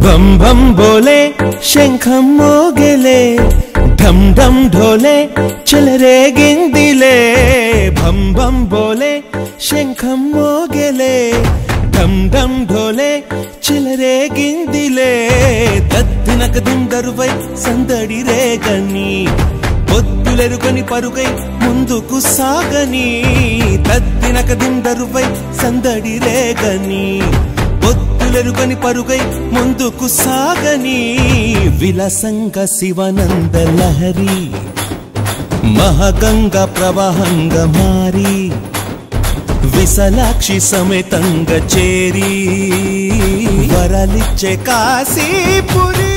భం భం బోలే శంఖం మోగెలే ఢం ఢం ఢోలే చెలరేగిందిలే భం భం బోలే శంఖం మోగెలే ఢం ఢం ఢోలే చెలరేగిందిలే తద్దినక దిందరువై సందడి రేగని పొద్దులెరుగని పరుగై ముందుకు సాగని తద్దినక దిందరువై సందడి రేగని పొత్తులెరుగని పరుగై ముందుకు సాగని విలసంగ శివనంద లహరి మహగంగ ప్రవాహంగ మారి విశలాక్షి సమేతంగ చేరి వరలిచ్చే కాశీపురి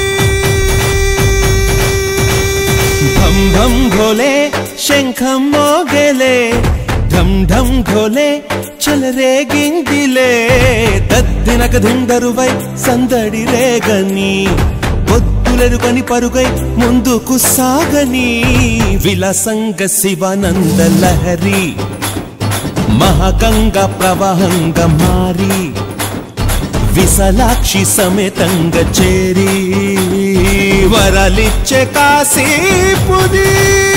భం భం భోలే శంఖం మోగెలే ఢం ఢం ఢోలే చెలరేగిందిలే తద్దినక దిందరువై సందడి రేగని పొద్దులెరుగని పరుగై ముందుకు సాగని విలసంగ శివానంద లహరి మహగంగ ప్రవాహంగ మారి విశలాక్షి సమేతంగ చేరి వరలిచ్చే కాశీపురి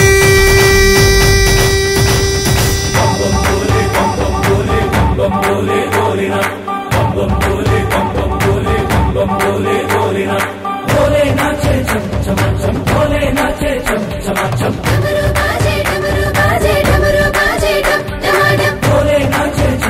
డమరు బాజే డమరు బాజే డమరు బాజే డమ్ డమాడమ్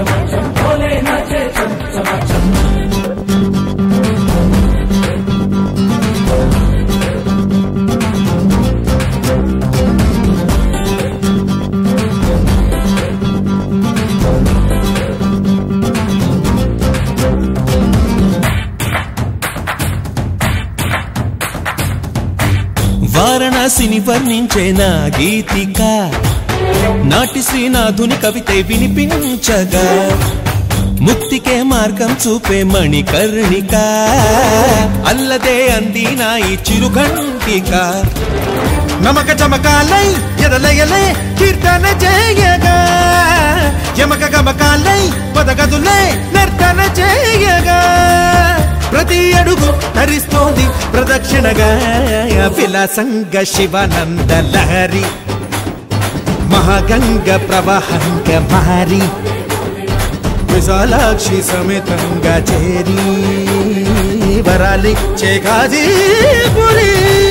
వారణాసిని వర్ణించే నా గీతిక నాటి శ్రీనాథుని కవితే వినిపించగా ముక్తికే మార్గం చూపే మణికర్ణిక అల్లదే అంది నా ఈ చిరుఘంటిక నమక చమకాలై ఎదలయలే కీర్తన చేయగా యమక గమకాలై పదగదులే నర్తన చేయగా ప్రతి అడుగు తరిస్తోంది ప్రదక్షిణగా విలాసంగ శివానంద లహరి మహాగంగ ప్రవాహంగ మారి విశాలాక్షి సమేతంగా చేరి వరాలిచ్చే గాజీపురి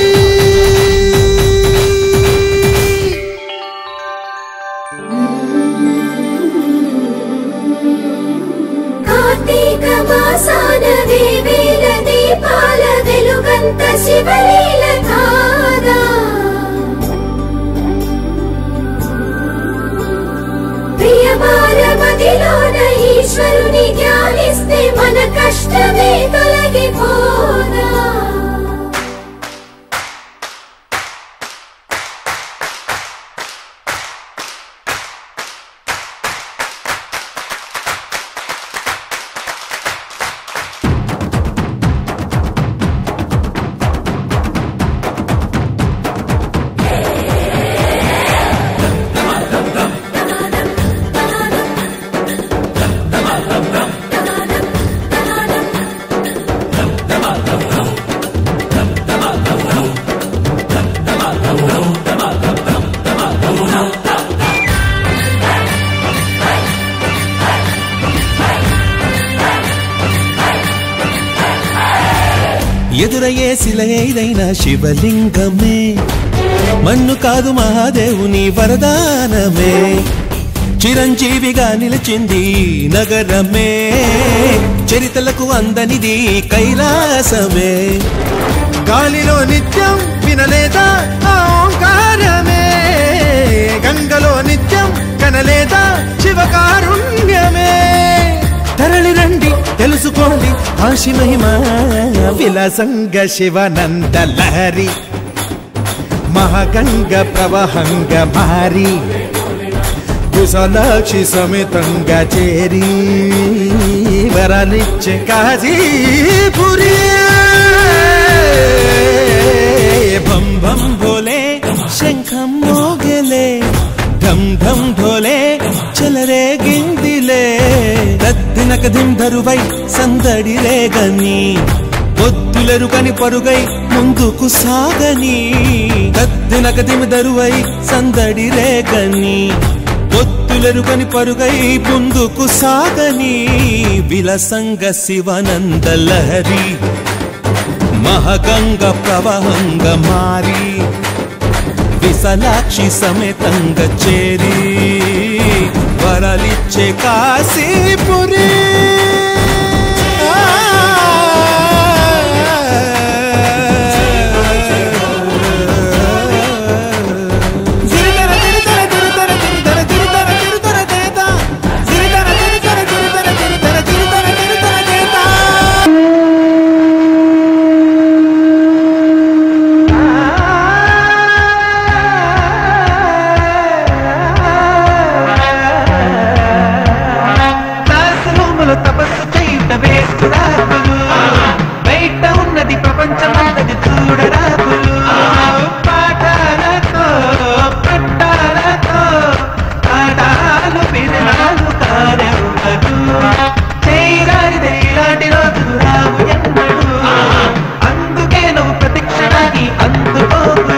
కార్తీక మాసాన దేవేల దీపాల వెలుగంత శివలీల కాదా ప్రియమార మదిలోన ఈశ్వరుని ధ్యానిస్తే మన కష్టమే తొలగిపోదా ఎదురయ్యే శిల ఏదైనా శివలింగమే మన్ను కాదు మహాదేవుని వరదానమే చిరంజీవిగా నిలిచింది ఈ నగరమే చరితలకు అందనిది కైలాసమే గాలిలో నిత్యం వినలేదా ఆ ఓంకారమే గంగలో నిత్యం కనలేదా శివకారుణ్యమే తరలి రండి తెలుసుకోండి ఆశి మహిమ విలాసంగ శివనంద లహరి మహాగంగ ప్రవాహంగ మారి కుశలాక్షి సమేతంగా చేరి వరాలిచ్చే కాజీపురి భం భం భోలే శంఖం మోగలే ఢం ఢం ఢోలే చెలరేగిందిలే తద్దినక దింధరువై సందడి రేగని పొత్తులెరుగని పరుగై ముందుకు సాగని కద్దినకదిమి దరువై సందడి రేగని పొత్తులెరుగని పరుగై ముందుకు సాగని విలసంగ శివనంద లహరి మహగంగ ప్రవహంగ మారి విశలాక్షి సమేతంగా చేరి వరలిచ్చే కాశీపురి జిరితర జిరితర జిరితర జిరితర జిరితర జిరితర దేత జిరితర జిరితర జిరితర జిరితర జిరితర జిరితర దేత దాసలోములు తపస్సు చేయుట వేస్తురాకులు బయట ఉన్నది ప్రపంచమంతది చూడరాకులు పాఠాలతో పట్టాలతో పాఠాలు పిల్లలు కారెవ్వరు చేయరానిదే ఇలాంటి రోజులు రావు ఎన్నడు అందుకే నువ్వు ప్రతిక్షణాన్ని అందుకోకు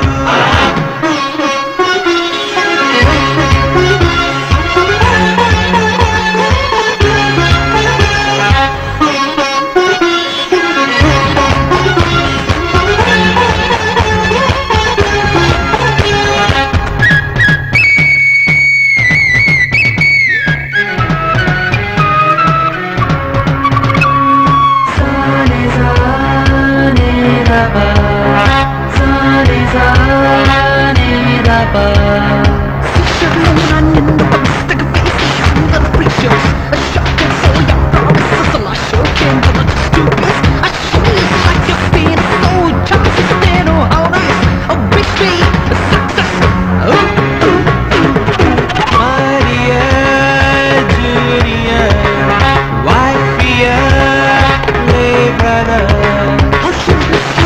Maria Junior, wifey, Lebanon.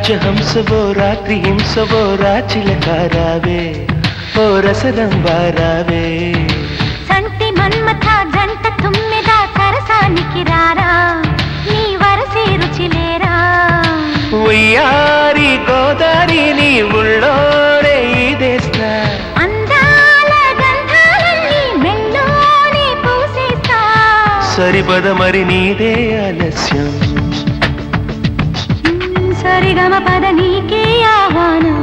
రాజహంసవో రాత్రి హింసవో రాచిలకారావే ఓ రసదం వారావే సంటి మన్మథ జంట తుమ్మెద సరసానికి రారా నీ వరసే రుచిలేరా ఉయ్యారి గోదారి నీ ఉళ్ళోనే ఈదేస్తా అందాల గంధాలన్నీ మెల్లోనే పూసేస్తా సరిపద మరి నీదే ఆలస్యం మ్, సరిగమ పద నీకే ఆహ్వానం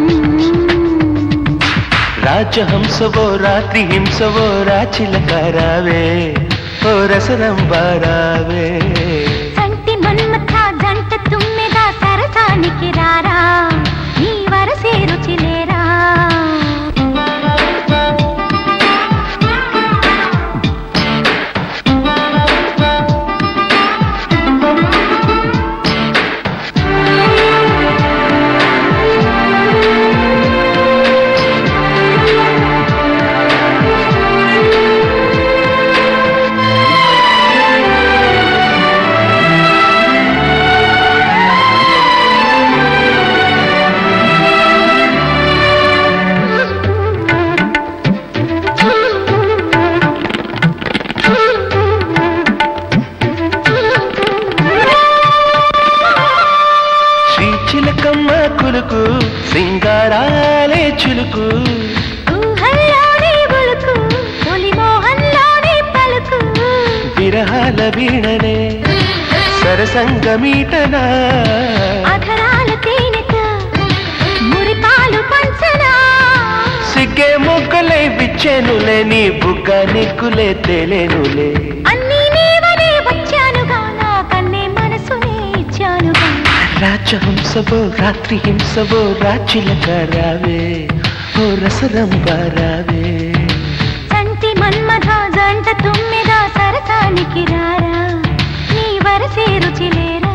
రాజహంసవో రాత్రి హింసవో రాచిలకారావే ఓ రసదం వారావే సంటి మన్మథ జంట తుమ్మెద సరసానికి రారా నీ వరసే రుచిలేరా శ్రీ చిలకమ్మ కులుకు సింగారాలే చిలుకు ఊహల్లోనే ఉలుకు తొలి మోహంలోనే పలుకు విరహాల వీణనే సరసంగమీటనా అధరాల తేనెతో మురిపాలు పంచనా సిగ్గే మొగ్గలై విచ్చెనులే నీ బుగ్గ నిక్కులే తేలేనులే అన్నీ నీవనే వచ్చానుగా నా కన్నే మనసునే ఇచ్చానుగా రాజహంసవో రాత్రి హింసవో రాచిలకారావే ఓ రసదం వారావే సంటి మన్మథ జంట తుమ్మెద సరసానికి రారా నీ వరసే రుచిలేరా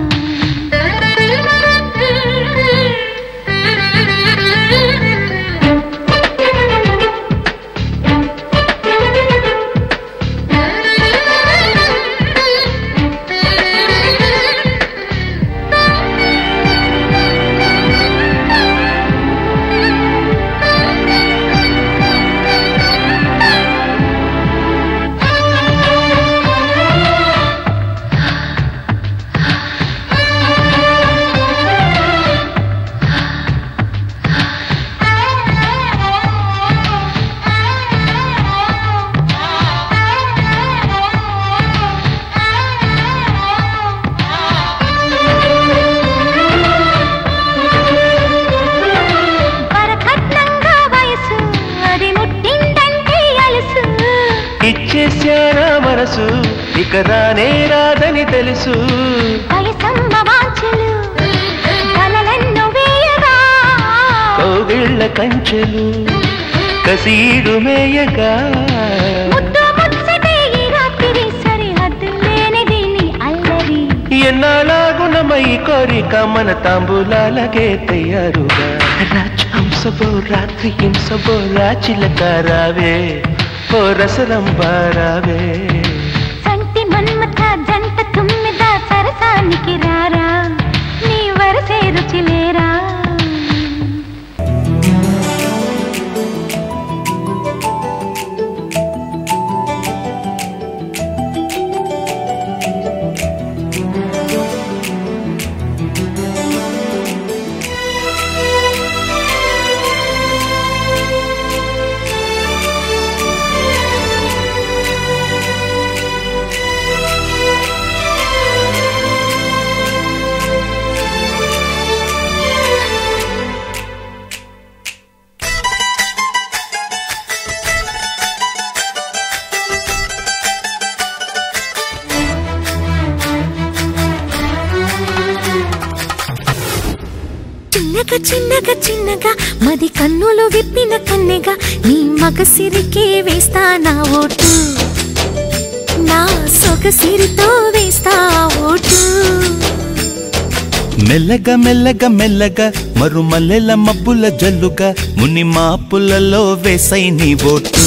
వరకట్నంగా వయసు అది ముట్టిందంటే అలసు ఇచ్చేశానా మనసు ఇక రానే రాదని తెలుసు వయసమ్మ వాంఛలు కలలెన్నో వేయగా కోగిళ్ళ కంచెలు కసీడు మేయగా ముద్దు ముచ్చటే ఈ రాత్రి సరిహద్దు లేనిది నీ అల్లరి ఎన్నాలాగుణమై కోరిక మన తాంబూలాలకే తయారుగా రాజహంసబో రాత్రి హింసబో రాచిలకారావే ఓ రసరంబారావే సంటి మన్మథ జంట తుమ్మిద సరసానికి రారా నీ వరసే రుచిలేరా చిన్నగా చిన్నగా చిన్నగా మది కన్నులు విప్పిన కన్నెగా నీ మగసిరికే వేస్తా నా ఓటు నా సొగసిరితో వేస్తా ఓటు మెల్లగా మెల్లగా మెల్లగా మరుమల్లెల మబ్బుల జల్లుగా ముని మాపులలో వేసై నీ ఓటు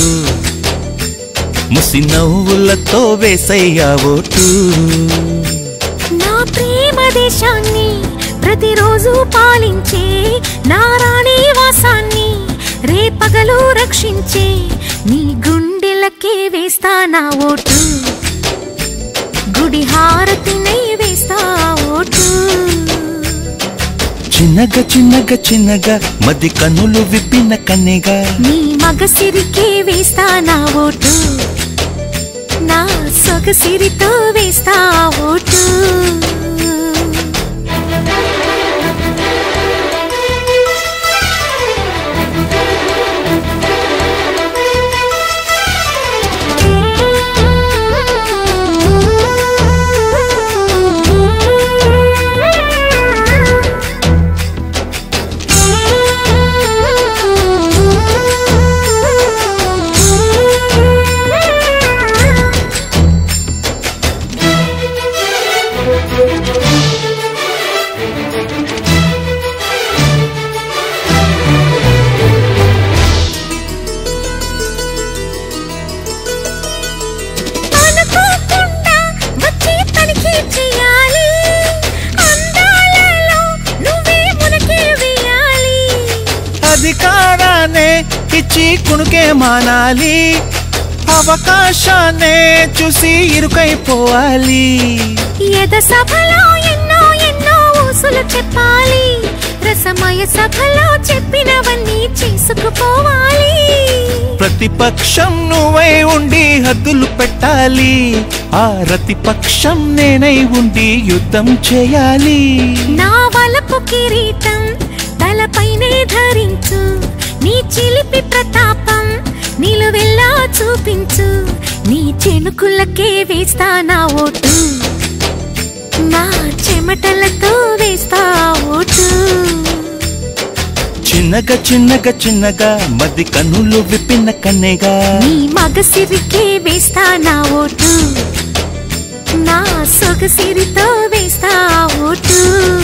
ముసి నవ్వులతో వేసయ్యా ఓటు నా ప్రేమ దేశాన్ని ప్రతిరోజు పాలించే నారాణి వాసాన్ని రేపగలు రక్షించే నీ గుండెలకే వేస్తా నా ఓటు గుడి హారతినై వేస్తా ఓటు చిన్నగా చిన్నగా చిన్నగా మది కన్నులు విప్పిన కన్నెగా నీ మగసిరికే వేస్తా నా ఓటు నా సొగసిరితో వేస్తా ఓటు అనుకోకుండా వచ్చి తనిఖీ చేయాలి అందాలలో నువ్వే మునకే వేయాలి అధికారాన్నే ఇచ్చి కునుకే మానాలి అవకాశాన్నే చూసి ఇరుకైపోవాలి ఎద సభలో ఎన్నో ఎన్నో ఊసులు చెప్పాలి రసమయ సభలో చెప్పినవన్నీ చేసుకుపోవాలి ప్రతిపక్షం నువ్వై ఉండి హద్దులు పెట్టాలి ఆ రతిపక్షం నేనై ఉండి యుద్ధం చేయాలి నా వలపు కిరీటం తలపైనే ధరించు నీ చిలిపి ప్రతాపం నిలువెల్లా చూపించు నీ చెనుకులకే వేస్తా నా ఓటు నా చెమటలతో వేస్తా ఓటు చిన్నగా చిన్నగా చిన్నగా మది కన్నులు విప్పిన కన్నెగా నీ మగసిరికే వేస్తా నా ఓటు నా సొగసిరితో వేస్తా ఓటు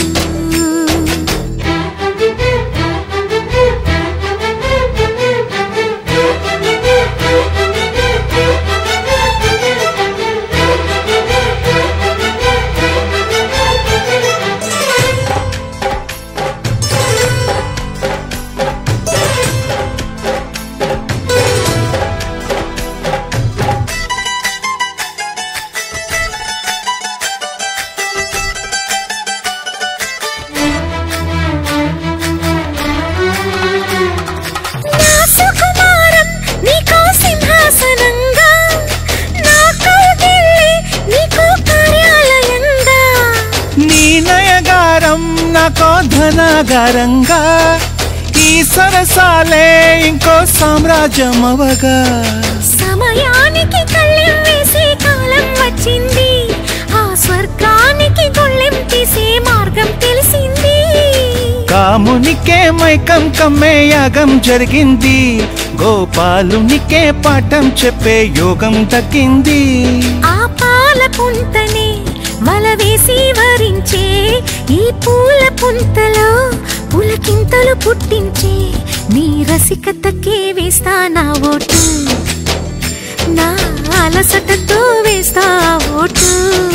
నా సుకుమారం నీకో సింహాసనంగా నా కౌగిల్లే నీకో కార్యాలయంగా నీ నయగారం నాకో ధనాగారంగా ఈ సరసాలే ఇంకో సామ్రాజ్యం అవగా సమయానికి కళ్ళెం వేసే కాలం వచ్చింది ఆ స్వర్గానికి గొళ్ళెం తీసే మార్గం తెలిసింది కామునికే మైకం కమ్మే యాగం జరిగింది గోపాలునికే పాఠం చెప్పే యోగం దక్కింది ఆ పాల పుంతనే వల వేసి వరించే ఈ పూల పుంతలో పులకింతలు పుట్టించే నీ రసికతకే వేస్తా నా ఓటు నా అలసటతో వేస్తా ఓటు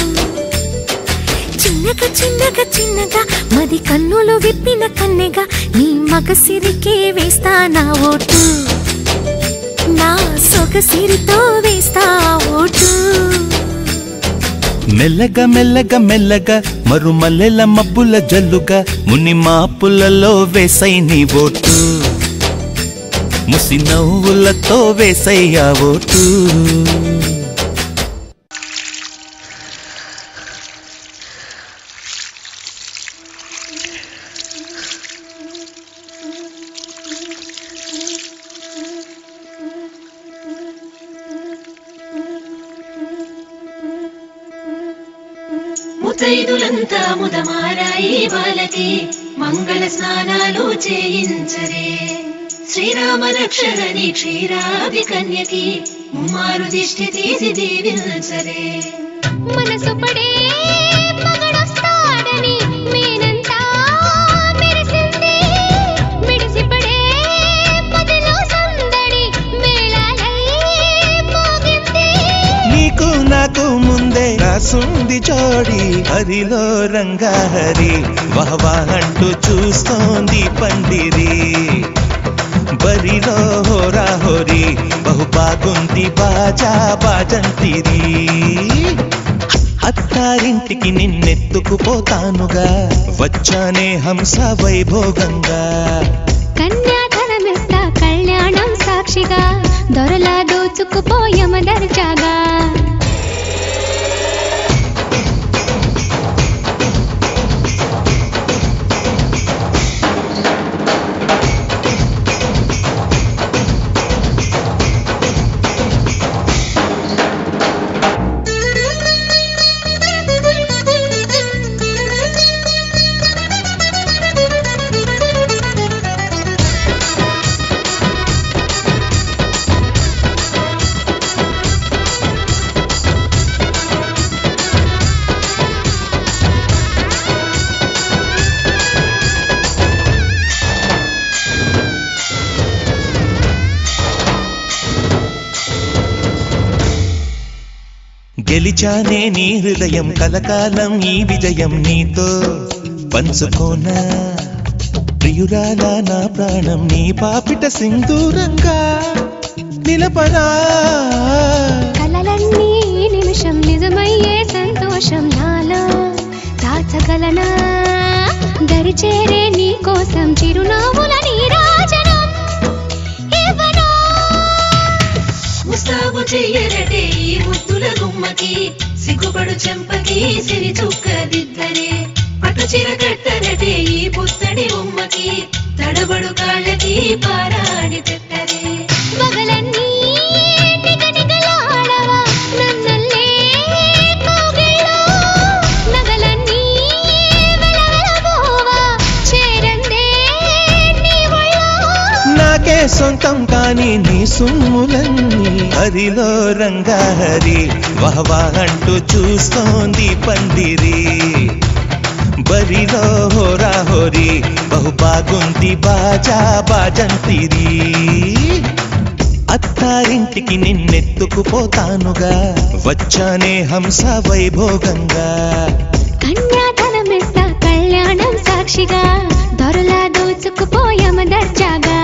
చిన్నగా చిన్నగా చిన్నగా మది కన్నులు విప్పిన కన్నెగా నీ మగసిరికే వేస్తా నా ఓటు నా సొగసిరితో వేస్తా ఓటు మెల్లగా మెల్లగా మెల్లగా మరుమల్లెల మబ్బుల జల్లుగా ముని మాపులలో వేసై నీ ఓటు ముసి నవ్వులతో వేసయ్యా ఓటు ముతైదులంతా ముదమారాయి బాలకి మంగళ స్నానాలు చేయించరే శ్రీరామ రక్షణని క్షీరాది కన్యకి ముమ్మారు దిష్టి తీసి దీవించరే మనసు పడే మగడొస్తాడని మేనంతా మెరిసింది మిడిసిపడే పదిలో సందడి మేళాలై మోగింది నీకు నాకు ముందే నా మనసుంది జోడి హరిలో రంగాహరి వహవా అంటూ చూస్తోంది పందిరి బరిలో హోరా హోరి బహు బాగుంది బాజా బాజంతిరి అత్తారింటికి నిన్నెత్తుకుపోతానుగా వచ్చానే హంస వైభోగంగా కన్యాధనమిస్తా కళ్యాణం సాక్షిగా దొరలా దోచుకుపోయమ దర్జాగా గెలిచానే నీ హృదయం కలకాలం ఈ విజయం నీతో పంచుకోనా ప్రియురాల నా ప్రాణం నీ పాపిట సింధూరంగా నిలపనా కలలన్నీ ఈ నిమిషం నిజమయ్యే సంతోషం నాలో దాచగలనా దరిచేరే నీ కోసం చిరునవ్వుల నీరాజనం ఇవ్వనా ముస్తాబు చెయ్యరటే ఈ ముద్దుల గుమ్మకి సిగ్గుపడు చెంపకి సిరి చుక్క దిద్దరే పట్టు చీర కట్టరటే ఈ పుత్తడి ఉమ్మకి తడబడు కాళ్ళకి పారాడి తెట్టరే పగలన్నీ నిగనిగలాడవా నన్నల్లే కౌగిల్లో నగలన్నీ వెలవెలబోవా చేరందే నీ ఒళ్ళో నాకే సొంతం కాని నీ సుమ్ములన్నీ హరిలో రంగాహరి వహవా అంటూ చూస్తోంది పందిరి బరిలో హోరా హోరి బహు బాగుంది బాజా బాజంతిరి అత్తారింటికి నిన్నెత్తుకుపోతానుగా వచ్చానే హంస వైభోగంగా కన్యాధనమిస్తా కళ్యాణం సాక్షిగా దొరలా దోచుకుపోయమ దర్జాగా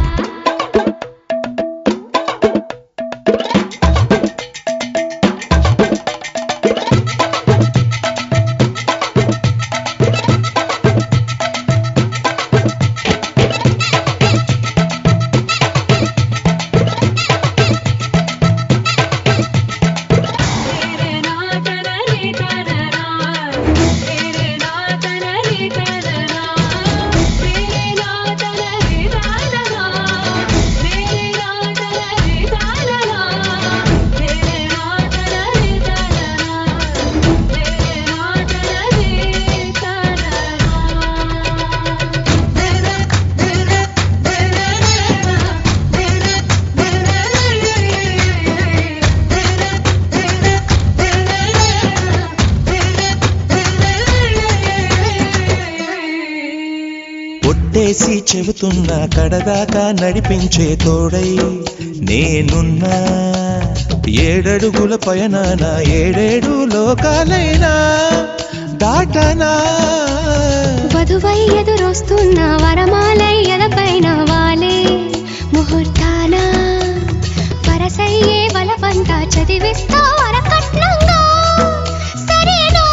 ఒట్టేసి చెబుతున్నా కడదాకా నడిపించే తోడై నేనున్నా ఏడడుగుల పయనాన ఏడేడు లోకాలైనా దాటనా వధువై ఎదురొస్తున్న వరమాలై ఎదపైన వాలే ముహూర్తాన వరసయ్యే వలపంతా చదివిస్తా వరకట్నంగా సరేనా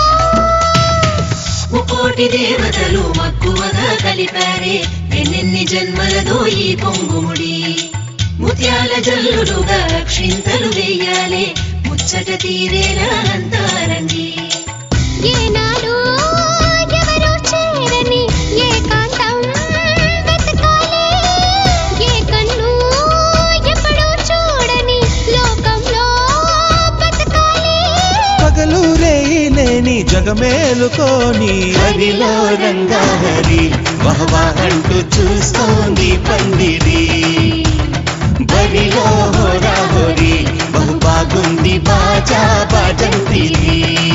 ముకోటి దేవతలు మక్కువగా కలిపారే ఎన్నెన్ని జన్మలదో ఈ పొంగుముడి ముత్యాల జల్లులుగా క్షింతలు వేయాలే ముచ్చట తీరేలా అంతారండి ఏనాడు ఎవరూ చేరని ఏకాంతం వెతకాలి. ఏ కన్ను ఎప్పుడూ చూడని లోకంలో బతకాలి. పగలు రేయి లేని జగమేలుకోని హరిలో రంగాహరి వహవా అంటూ చూస్తోంది పందిరి బరిలో హోరా హోరి బహు బాగుంది బాజా బాజంతిరి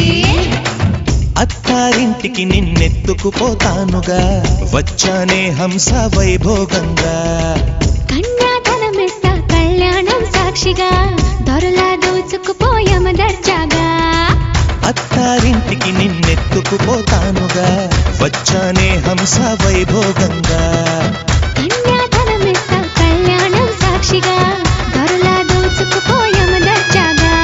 అత్తారింటికి నిన్నెత్తుకుపోతానుగా వచ్చానే హంస వైభోగంగా కన్యాధనమిస్తా కళ్యాణం సాక్షిగా దొరలా దోచుకుపోయమ దర్జాగా అత్త దూసుకుపోతానుగా వచ్చానే హంస వైభోగంగా కన్యాధనమిస్తా కళ్యాణం సాక్షిగా దొరలా దోచుకుపోయాము దర్జాగా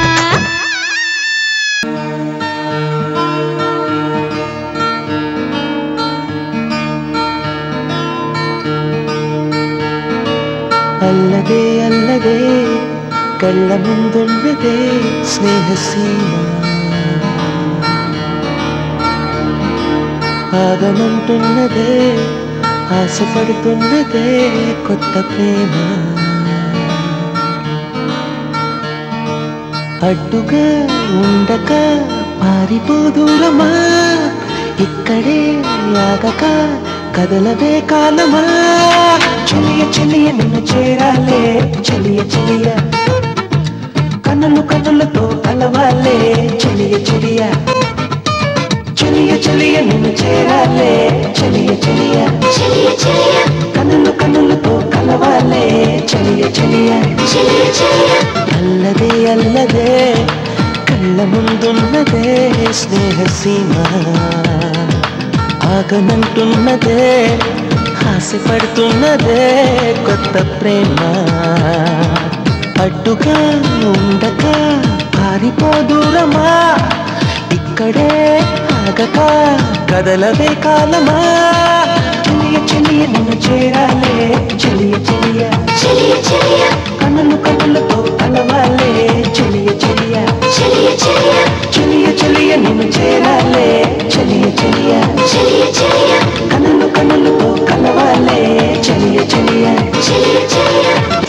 అల్లదే అల్లదే కళ్ళ ముందున్నదే స్నేహసీమ ఆగమంటున్నదే ఆశపడుతున్నదే కొత్త ప్రేమ అడ్డుగా ఉండక పారిపోదూరమా ఇక్కడే ఆగక కదలవే కాలమా చెలియ చెలియ నిన్ను చేరాలే చెలియ చెలియ కన్నులు కన్నులతో కలవాలే చెలియ చెలియ చెలియ చెలియ నిన్ను చేరాలే చెలియ చెలియ చెలియ చెలియ కన్నులు కన్నులతో కలవాలే చెలియ చెలియ చెలియ చెలియ అల్లదే అల్లదే కళ్ళ ముందున్నదే స్నేహసీమ ఆగనంటున్నదే ఆశపడుతున్నదే కొత్త ప్రేమ అడ్డుగా ఉండక పారిపోదూరమా ఇక్కడే ఆగక కదలవే కాలమా చెలియ చెలియ నిన్ను చేరాలే చెలియ చెలియ చెలియ చెలియ కన్నులు కన్నులతో కలవాలే చెలియ చెలియ చెలియ చెలియ చెలియ చెలియ నిన్ను చేరాలే చెలియ చెలియ చెలియ చెలియ కన్నులు కన్నులతో కలవాలే చెలియ చెలియ చెలియ చెలియ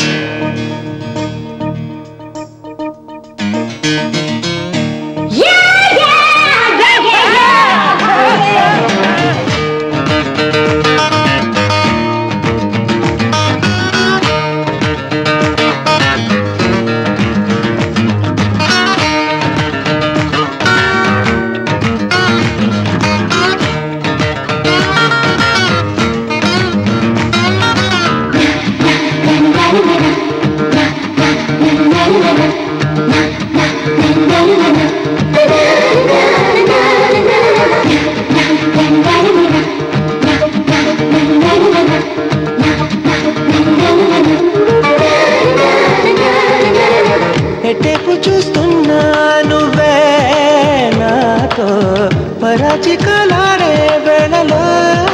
ఎటేపు చూస్తున్నా నువ్వే నాతో పరాచికలాడే వేళలో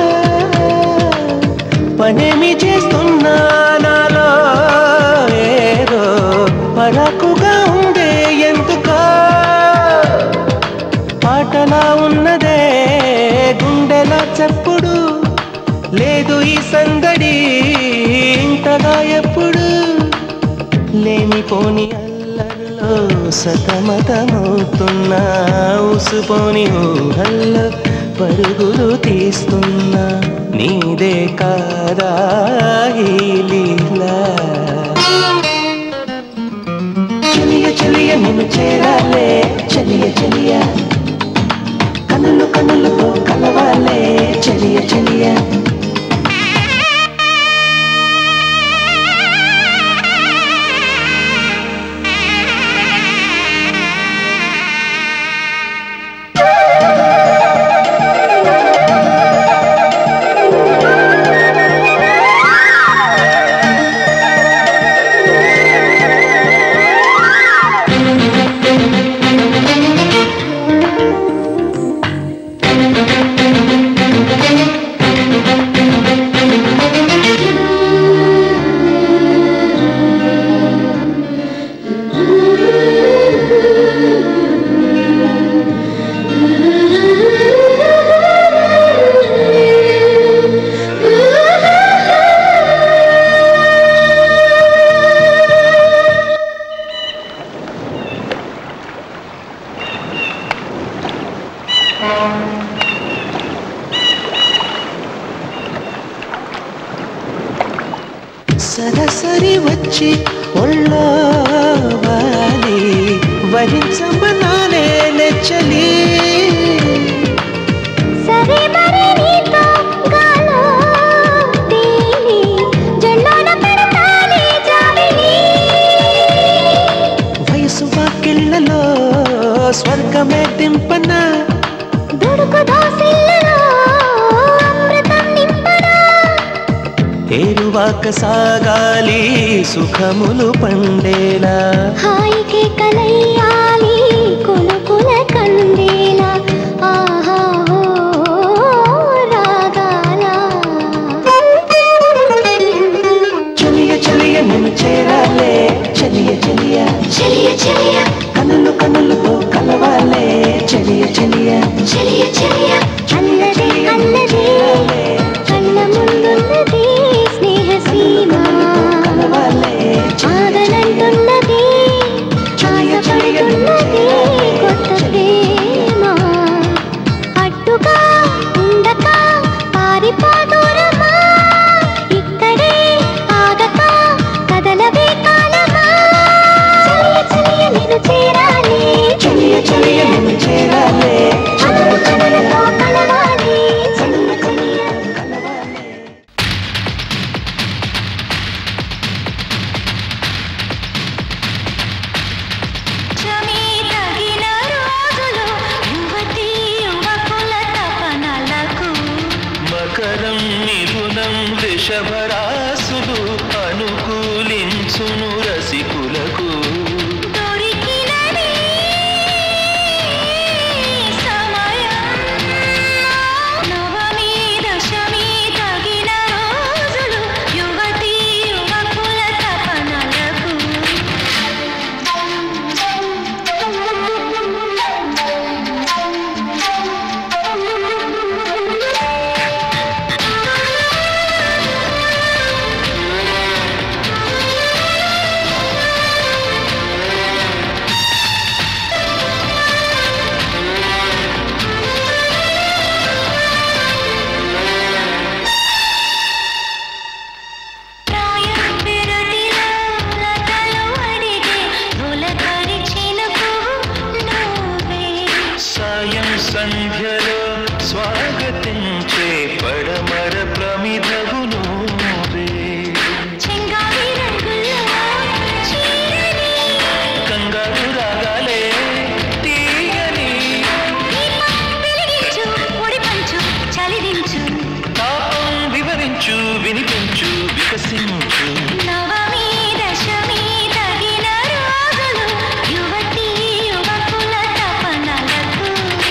పనేమి చేస్తున్నా నాలో ఏదో పరాకుగా ఉండే ఎందుకో పాటలా ఉన్నదే గుండెల చప్పుడు లేదు ఈ సందడి ఇంతగా ఎప్పుడు లేనిపోని అల్లర్లో సతమతమవుతున్నా ఉసుపోని ఊహల్లో పరుగులు తీస్తున్నా నీదే కాదా ఈ లీలా చెలియ చెలియ నిన్ను చేరాలే చెలియ చెలియ కన్నులు కన్నులతో కలవాలే చెలియ చెలియ సరసరి వచ్చి ఒళ్ళో వాలి వరించమనానే నెచ్చలి సరే మరి నీతో గాలో తేలి జెండాన పెడతానే జాబిలి వయసు వాకిళ్ళలో స్వర్గమే దింపన దుడుకు ఏరువాక సాగాలి సుఖములు పండేలా హాయికి కలయ్యాలి కొనుకుల కందేలా ఆహా ఓ రాగాల చెలియ చెలియ నిన్ను చేరాలే చెలియ చెలియ చెలియ చెలియ కనులు కనులతో కలవాలే చెలియ చెలియ చెలియ చెలియ అల్లదే అల్లదే కళ్ళ ముందున్నది స్నేహ సీమ కలవాలే ఆగనంటున్నది ఆశపడుతున్నది కొత్త ప్రేమ అడ్డుగా ఉండక పారిపోదూరమా ఇక్కడే ఆగక కదలవే కాలమా చలియ చలియ నిన్ను చేరాలి చెలియ చెలియ నిన్ను చేరాలే కనులు కనులతో కలవాలి చలియ చలియ కలవాలే క్షమి తగిన రోజులు యువతి యువకుల తపనలకు మకరం మిథునం వృషభరాసులు అనుకూలించును రసికులకు దొరికినది సమయం నవమి దశమి తగిన రోజులు యువతి యువకుల తపనలకు ప్రాయం పెరటిలో లతలు అడిగే తొలకరిచిన పువ్వు నువ్వే సాయం సంధ్యలో స్వాగతించే పడమర ప్రమిదవు నువ్వే చెంగావి రంగుల్లో చీరని కంగారు రాగాలే తీయని దీపం వెలిగించు ఒడి పంచు చలిదించు తాపం వివరించు వినిపించు వికసించు నవమి దశమి తగిన రోజులు యువతి యువకుల తపనలకు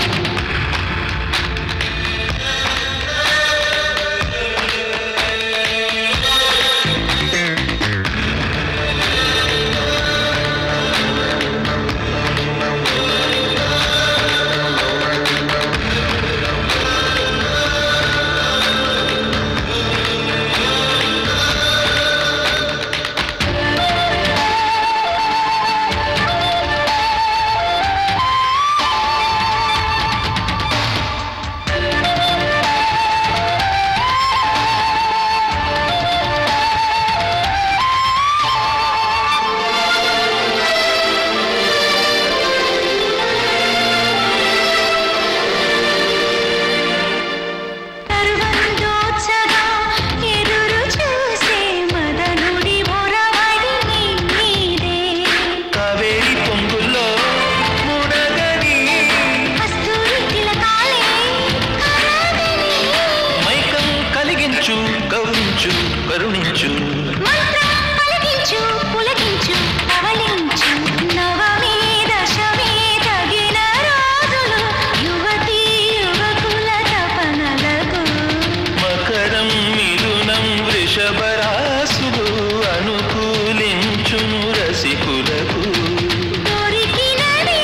సర్వందోత్సగా ఎదురు చూసే మదనుడి ఒరవడి నీదే కావేరి పొంగుల్లో ముడగని కస్తూరి తిలకాలే కరగని మైకం కలిగించు గౌరించు కరుణించు మంత్రం పలికించు పులకించు పవలించు నవమి దశమి తగిన రోజులు యువతి యువకుల తపనలకు మకరం మిథునం వృషభరాసులు అనుకూలించును రసికులకు దొరికినది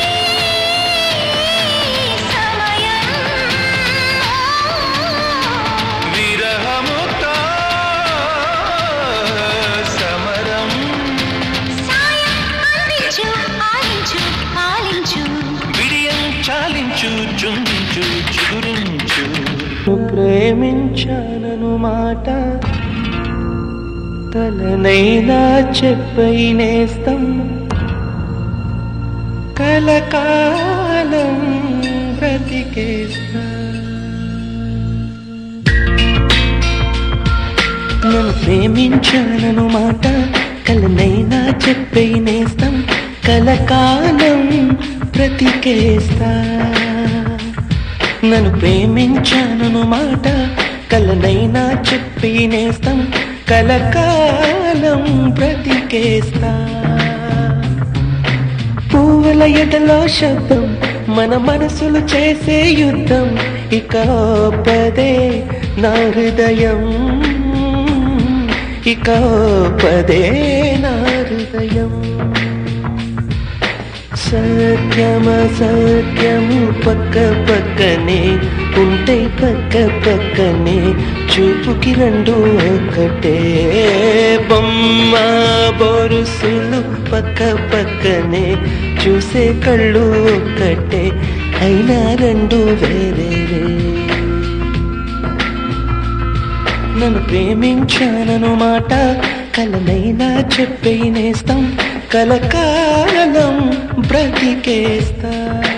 సమయం విరహముతో సమరం సాయం అందించు ఆలించు పాలించు విడియం చాలించు చుందించు చిగురించు ప్రేమించానను మాట తలనైనా చెప్పై నేస్తం కలకాలం బ్రతికేస్తా నన్ను ప్రేమించానను మాట కలనైనా చెప్పై నేస్తం కలకాలం బ్రతికేస్తా నన్ను ప్రేమించానను మాట కలనైనా చెప్పి నేస్తం కలకాలం బ్రతికేస్తా పువ్వుల ఎదలో శబ్దం మన మనసులు చేసే యుద్ధం ఇక పదే నా హృదయం ఇక పదే నా హృదయం సత్యమ సత్యము పక్క పక్కనే ఉంటే పక్క పక్కనే చూపుకి రెండు ఒకటే బొమ్మ బొరుసులు పక్క పక్కనే చూసే కళ్ళు ఒక్కటే అయినా రెండు వేరే నన్ను ప్రేమించానను మాట కలనైనా చెప్పే నేస్తం కలకాలం బ్రతికేస్తా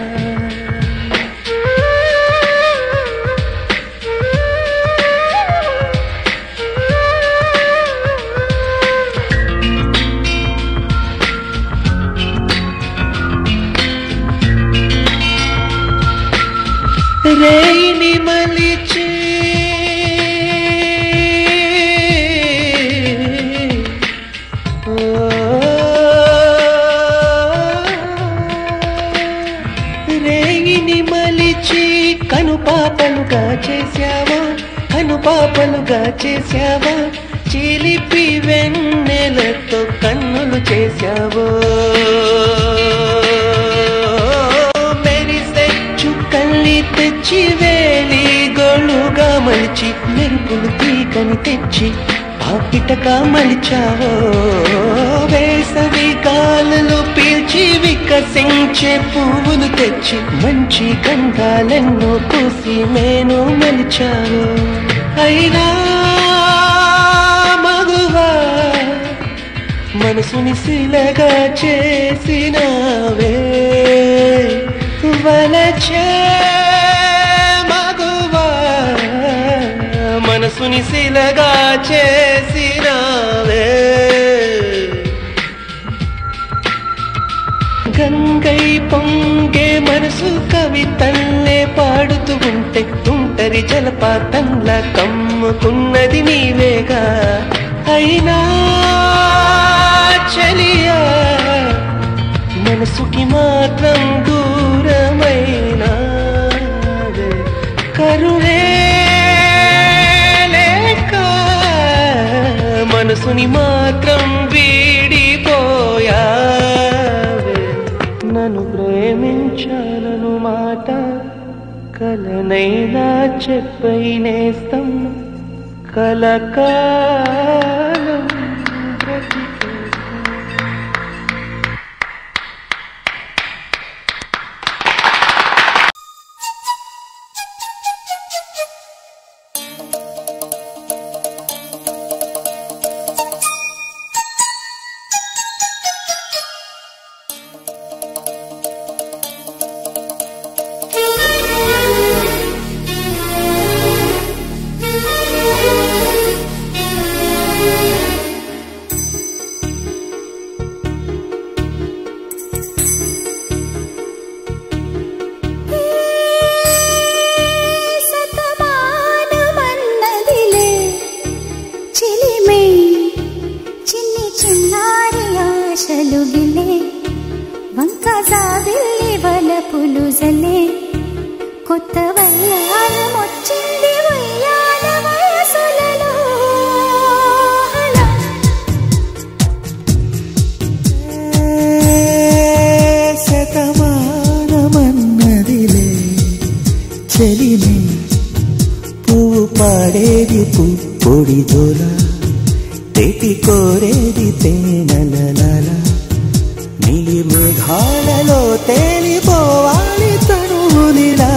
రేయిని మలిచి రేయిని మలిచి కను పాపలుగా చేశావా కను పాపలుగా చేశావా చిలిపి వెన్నెలతో కన్నులు చేశావో మెరిసే చుక్కల్ని తెచ్చి వేలి గోళ్ళుగా మలిచి మెరుపులు తీగని తెచ్చి పాపిటగా మలిచావో వేసవి గాలులు పీల్చి వికసించే పువ్వులు తెచ్చి మంచి గంధాలెన్నో పూసి మేను మలిచావు అయినా మగువా మనసుని శిలగా చేసినవే వలచే మగువా మనసుని శిలగా చేసినవే గంగై పొంగే మనసు కవితల్లే పాడుతూ ఉంటే తుంటరి జలపాతంలా కమ్ముకున్నది నీవేగా అయినా చలియా మనసుకి మాత్రం దూరమైన కరుణే లేక మనసుని మాత్రం వీడిపోయా నన్ను ప్రేమించాలను మాట కలనైనా చెప్పై నేస్తం కలకాలం బ్రతికేస్తా. సతమానమన్నదిలే చిలిమే చిన్ని చిన్నారి ఆశలు గిలే వంక సాగిల్లి వలపులు జలే కొత్త వయ్యాలమొచ్చింది వయ్యాల వయసులలో హలా. శతమానమన్నదిలే చెలిమే పువ్వు పాడేది పుప్పొడి దోల తెటి కోరేది తేనెలల నీలి మేఘాలలో తేలిపోవాలి తనువులిలా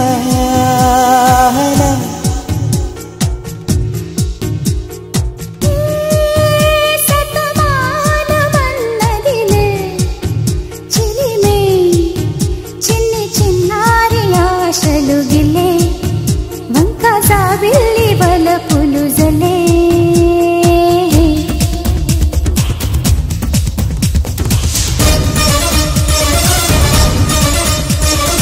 సతమానమన్నదిలే చిలిమే చిన్ని చిన్నారి ఆశలు గిలే వంక సాగిల్లి వలపులు జలే ఆ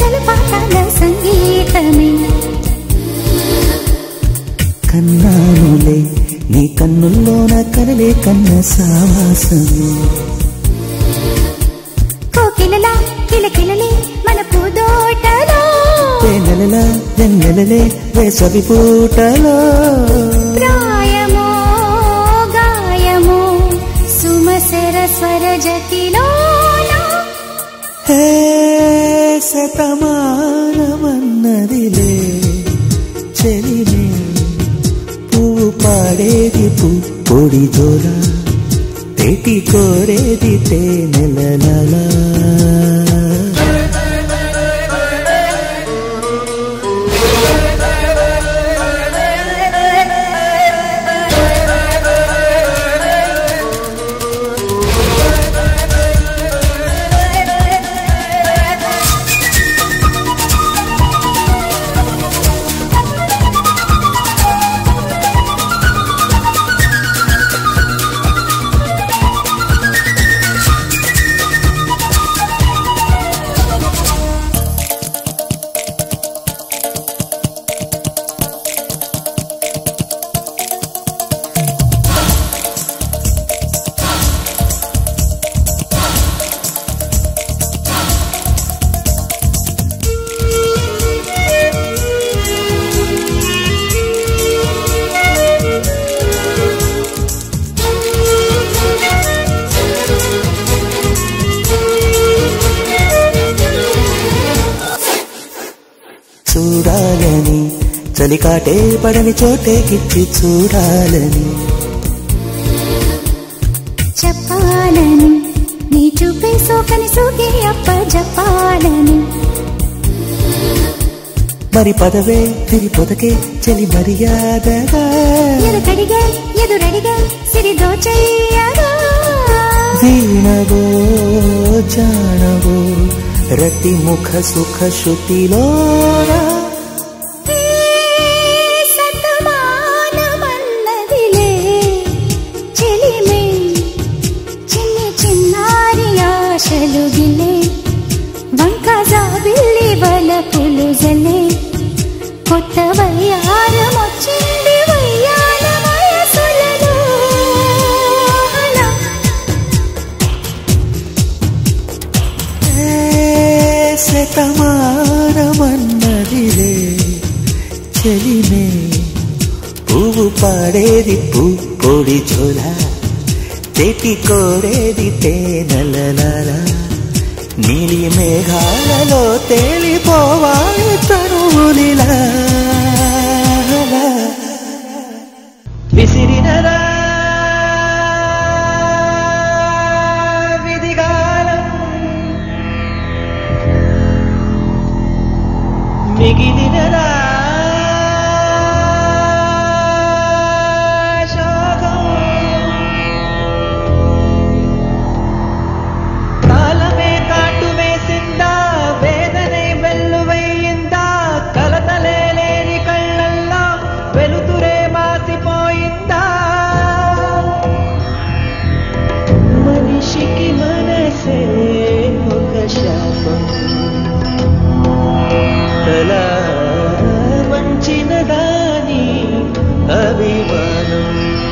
జలపాతాల సంగీతమే కన్నానులే నీ కన్నుల్లోన కనలే కన్న సావాసమే కోకిలలా కిలకిలలే మన పూదోటలో తేనెలలా వెన్నెలలే వేసవి పూటలో ప్రాయమో గాయమో సుమసర స్వర జతిలోనా హే శతమానమన్నదిలే చెలినే పువ్వు పాడేది పూ పొడి జోల తేటి కోరేది తేనెలలా చూడాలని చలికాటే పడని చోటే కిచ్చి చూడాలని చెప్పాలని నీ చూపే సోకని సోకే అప్ప చెప్పాలని మరి పదవే తిరి పొదకే చలి మర్యాదగా ఎదుకడిగా ఎదురడిగా సిరిదో చెయ్యగా వీణవో జానవో రతి ముఖ సుఖ శృతిలోనా సతమానమన్నదిలే చెలిమే చిన్ని చిన్నారి ఆశలు గిలే వంక జాబిల్లి వలపులు జలే కొత్త వయ్యారం వచ్చింది వయ్యాల వయసులలో శతమానమన్నదిలే చెలిమే పువ్వు పాడేది పూ పొడి చోల తెటి కోరేది తేనెలలా నీలి మేఘాలలో తేలిపోవాలి తనువులిలా విసిరినరా విధిగాలం మిగిలినరా శోకం కాలమే కాటు వేసిందా వేదనే వెల్లువయ్యిందా కలతలే లేని కళ్ళల్లో వెలుతురే మాసిపోయిందా మనిషికి మనసే ఒక శాపం తల వంచిన దాని అభిమానం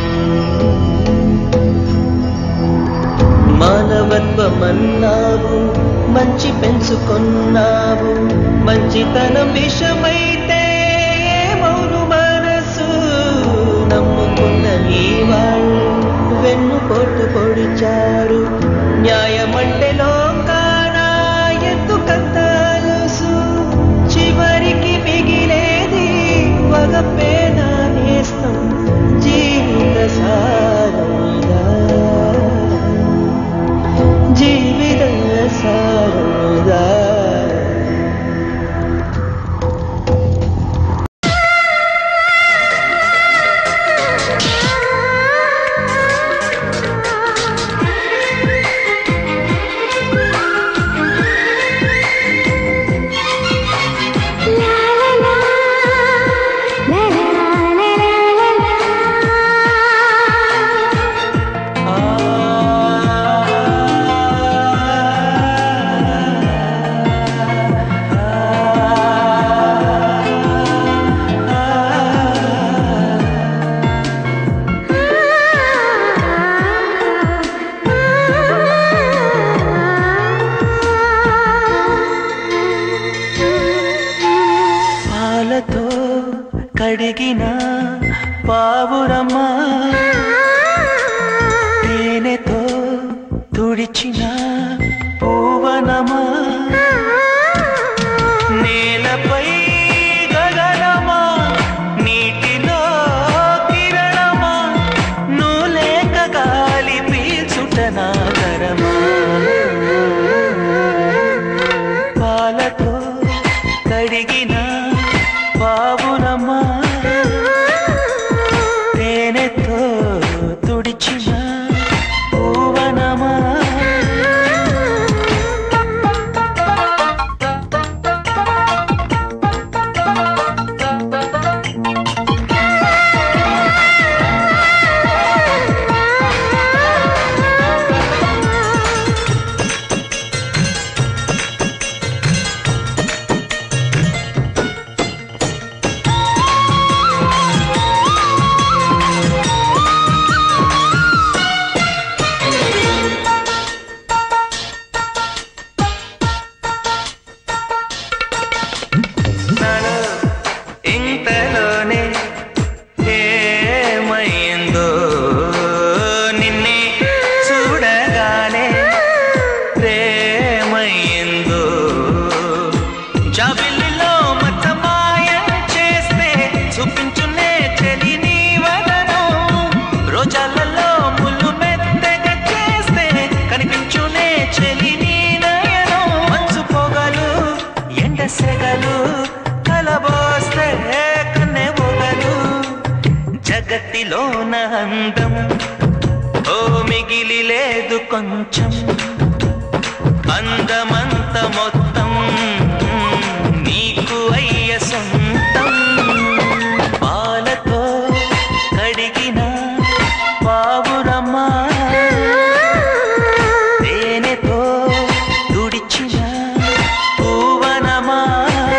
మానవత్వమన్నావు మంచి పెంచుకున్నావు మంచితనం విషమైతే మౌను మనసు నమ్ముకున్న నీ వాళ్ళు వెన్ను పోటు పొడిచారు న్యాయమంటే లోకాన ఎందుకంత అలుసు చివరికి మిగిలేది వగపేన నేస్తం జీవిత సారదా జీవిత సారదా కడిగిన పావురమ్మా తేనెతో తుడిచిన పూవనమా నేలపై గగనమా నీటిలో కిరణమా నూలేక గాలి పీల్చుట నాగరమా పాలతో కడిగిన పావురమా తేనెతో తుడిచిన పూవనమా నాలో ఇంతలోనే ఏమైందో నిన్నే చూడగానే ప్రేమైందో జాబిల్లిలో మతమాయ చేస్తే చూపించునే చెలి నీ వదనం రోజాలలో ముళ్ళు మెత్తగా చేస్తే కనిపించునే చెలి నీ నయనం మంచు పొగలు ఎండ సెగలు కలబోస్తే కన్నె పొగలు జగత్తిలోన అందం ఓ మిగిలి లేదు కొంచెం అందమంత మొత్తం నీకు అయ్య సొంతం పాలతో కడిగిన పావురమ్మా తేనెతో తుడిచిన పూవనమా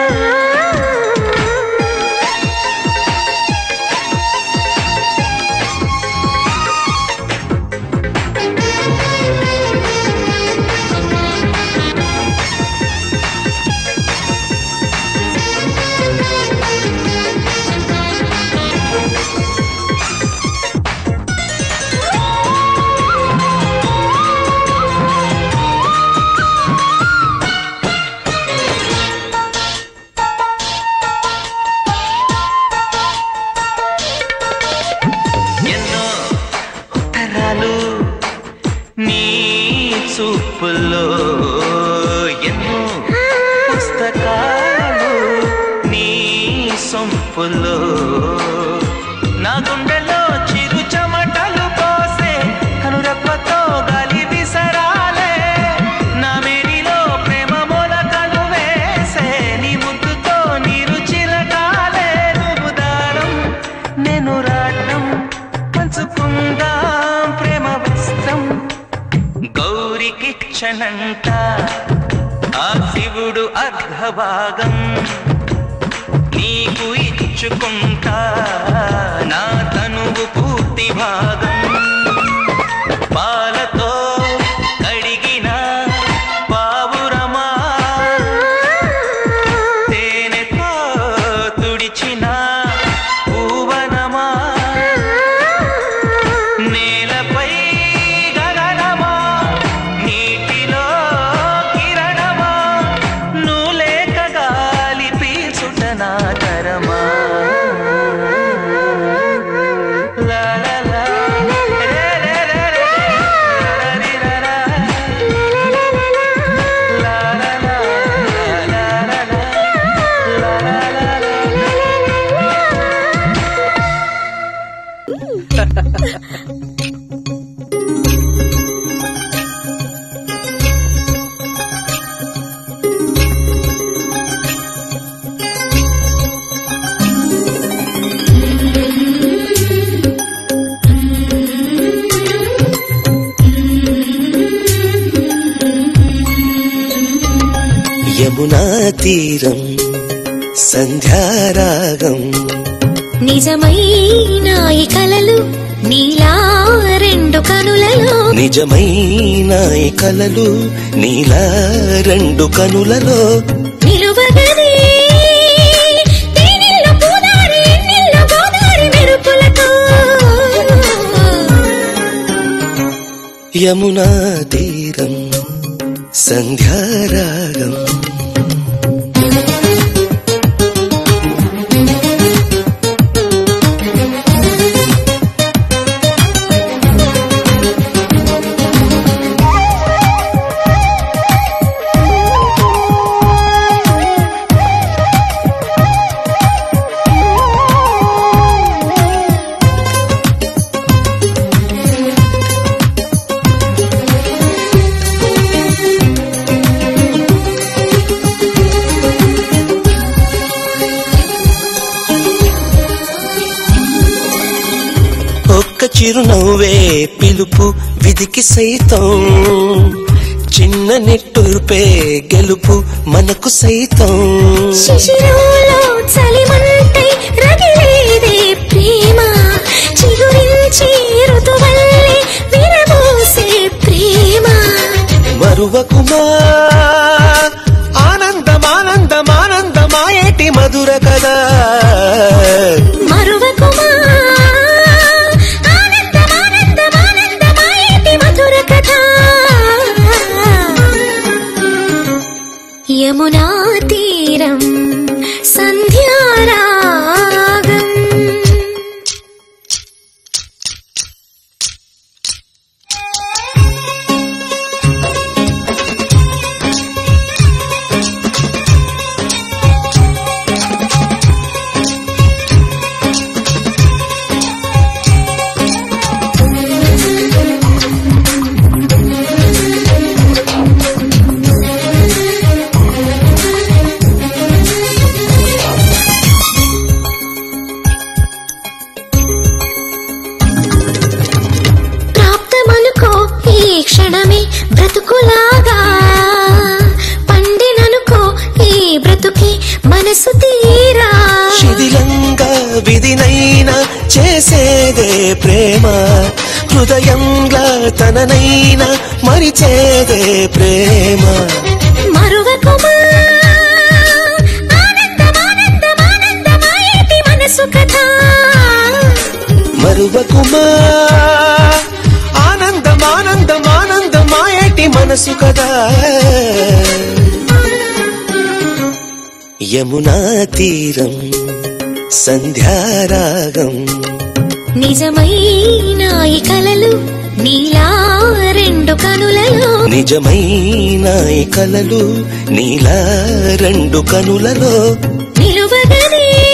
ఎన్నో ఉత్తరాలు నీ చూపుల్లో ఎన్నో పుస్తకాలు నీ సొంపుల్లో నా గుండెలో చిరు చెమటలు పోసే కనురెప్పతో గాలి విసరాలే నా మేడిలో ప్రేమ మొలకలు వేసే నీ ముద్దుతో నీరు చిలకాలే నువ్వు దారం నేను రాటం పంచుకుందాం ప్రేమ వస్త్రం గౌరికిచ్చనంట ఆ శివుడు అర్ధభాగం నీకు ఇచ్చుకుంటా నా తనువు పూర్తి భాగం పాలతో కడిగిన పావురమా తేనెతో తుడిచిన పూవనమా నేలపై గగనమా నీటిలో కిరణమా నూలేక గాలి పీల్చుట నా తరమా లా లా లా, రే రే రే రే, రా రి రా రా. లా లా లా, లా లా లా, లా లా లా లా. యమునా తీరం సంధ్యారాగం నిజమైన ఈ కలలు నీలా రెండు కనులలో నిజమైన ఈ కలలు నీలా రెండు కనులలో నిలువగనే తేనెల్లో పూదారి ఎన్నెల్లో యమునా తీరం సంధ్యారాగం ఒక్క చిరునవ్వే పిలుపు విధికి సైతం చిన్న నిట్టూర్పే గెలుపు మనకు సైతం శిశిరంలో చలిమంటై రగిలేదే ప్రేమ చిగురించి ఋతువల్లే విరబోసే ప్రేమ మరువకుమా ఆనందమానందమానందమాయేటి మధుర కదా మరువకుమా ఆనందమానందమానందమాయేటి మధుర కథ యమునా తీరం సంధ్యారాగం ప్రాప్తమనుకో ఈ క్షణమే బ్రతుకులాగా పండిననుకో ఈ బ్రతుకి మనసు తీరా శిథిలంగా విధినైనా చేసేదే ప్రేమ హృదయంగా తననైనా మరిచేదే ప్రేమ మరువకుమా ఆనందమానందమానందమాయేటి మనసు కథ మరువకుమా ఆనందమానందమానందమాయేటి మనసు కదా యమునా తీరం సంధ్యారాగం నిజమైన ఈ కలలు నీలా రెండు కనులలో నిజమైన ఈ కలలు నీలా రెండు కనులలో నిలువగనే